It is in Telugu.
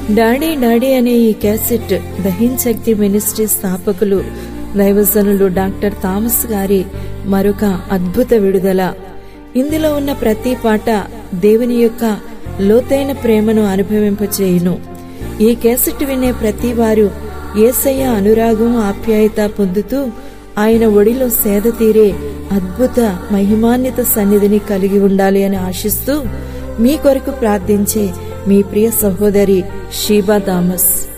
డాడీ డాడీ అనే ఈ క్యాసెట్ దహిన్ శక్తి మినిస్ట్రీ స్థాపకులు దైవజనులు డాక్టర్ థామస్ గారి మరొక అద్భుత విడుదల ఇందులో ఉన్న ప్రతి పాట దేవుని యొక్క లోతైన ప్రేమను అనుభవింపచేయును ఈ క్యాసెట్ వినే ప్రతి వారు ఏసయ్య అనురాగం ఆప్యాయత పొందుతూ ఆయన ఒడిలో సేద తీరే అద్భుత మహిమాన్విత సన్నిధిని కలిగి ఉండాలి అని ఆశిస్తూ మీ కొరకు ప్రార్థించే మీ ప్రియ సహోదరి షీబా థామస్